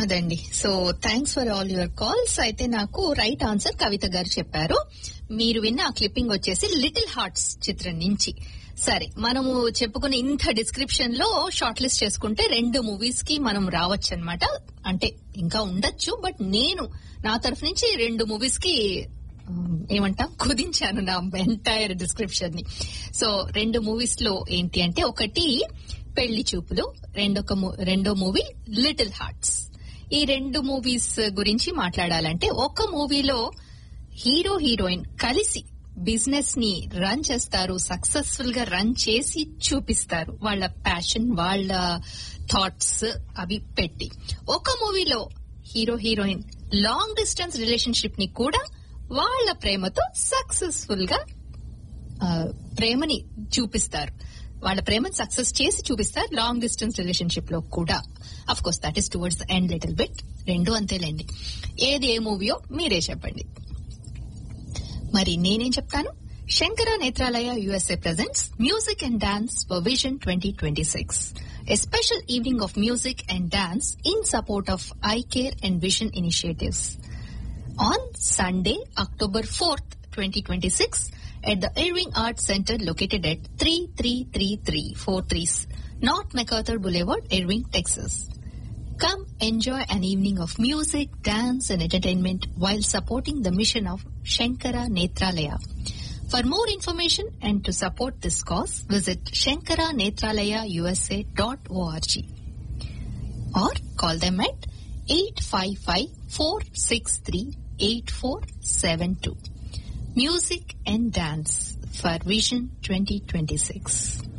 అదండి so thanks for all your calls అయితే నాకు రైట్ ఆన్సర్ కవిత గారు చెప్పారు మీరు విన్న ఆ క్లిప్పింగ్ వచ్చేసి లిటిల్ హార్ట్స్ చిత్రం నుంచి సరే మనము చెప్పుకున్న ఇంత డిస్క్రిప్షన్ లో షార్ట్ లిస్ట్ చేసుకుంటే రెండు మూవీస్ కి మనం రావచ్చు అనమాట అంటే ఇంకా ఉండొచ్చు బట్ నేను నా తరఫు నుంచి రెండు మూవీస్ కి ఉమ్, ఏమంటాం కుదించాను నా ఎంటైర్ డిస్క్రిప్షన్ ని సో రెండు మూవీస్ లో ఏంటి అంటే ఒకటి పెళ్లి చూపులు రెండొక మూ- రెండో మూవీ లిటిల్ హార్ట్స్ ఈ రెండు మూవీస్ గురించి మాట్లాడాలంటే ఒక మూవీలో హీరో హీరోయిన్ కలిసి బిజినెస్ ని రన్ చేస్తారు సక్సెస్ఫుల్ గా రన్ చేసి చూపిస్తారు వాళ్ళ ప్యాషన్ వాళ్ళ థాట్స్ అవి పెట్టి ఒక మూవీలో hero heroine long distance relationship ని కూడా వాళ్ళ ప్రేమతో సక్సెస్ఫుల్ గా ఆ, ప్రేమని చూపిస్తారు వాళ్ళ ప్రేమను సక్సెస్ చేసి చూపిస్తారు లాంగ్ డిస్టెన్స్ రిలేషన్షిప్ లో కూడా of course that is towards the end little bit రెండు అంతేలేండి ఏది ఏ మూవీయో మీరే చెప్పండి మరి నేనేం చెప్తాను Shankara Nethralaya USA presents music and dance for vision twenty twenty six a special evening of music and dance in support of eye care and vision initiatives on Sunday, October 4th, 2026 at the Irving Arts Center located at 333343 North MacArthur Boulevard, Irving, Texas. Come enjoy an evening of music, dance and entertainment while supporting the mission of Shankara Netralaya. For more information and to support this cause, visit shankaranetralayausa.org or call them at 855-463-8472. Music and Dance for Vision 2026.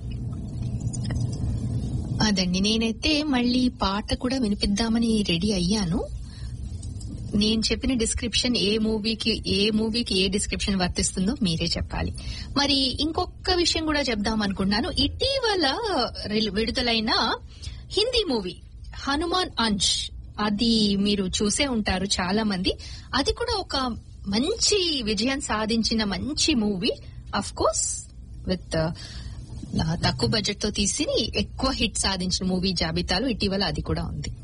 అదండి నేనైతే మళ్ళీ పాట కూడా వినిపిద్దామని ready అయ్యాను నేను చెప్పిన description ఏ మూవీకి ఏ మూవీకి ఏ డిస్క్రిప్షన్ వర్తిస్తుందో మీరే చెప్పాలి మరి ఇంకొక విషయం కూడా చెప్దాం అనుకున్నాను ఇటీవల రిల్- విడుదలైన హిందీ మూవీ హనుమాన్ అంశ్ అది మీరు చూసే ఉంటారు చాలా మంది అది కూడా ఒక మంచి విజయం సాధించిన మంచి మూవీ అఫ్ కోర్స్ విత్ తక్కువ బడ్జెట్ తో తీసి ఎక్కువ హిట్ సాధించిన మూవీ జాబితాలో ఇటీవల అది కూడా ఉంది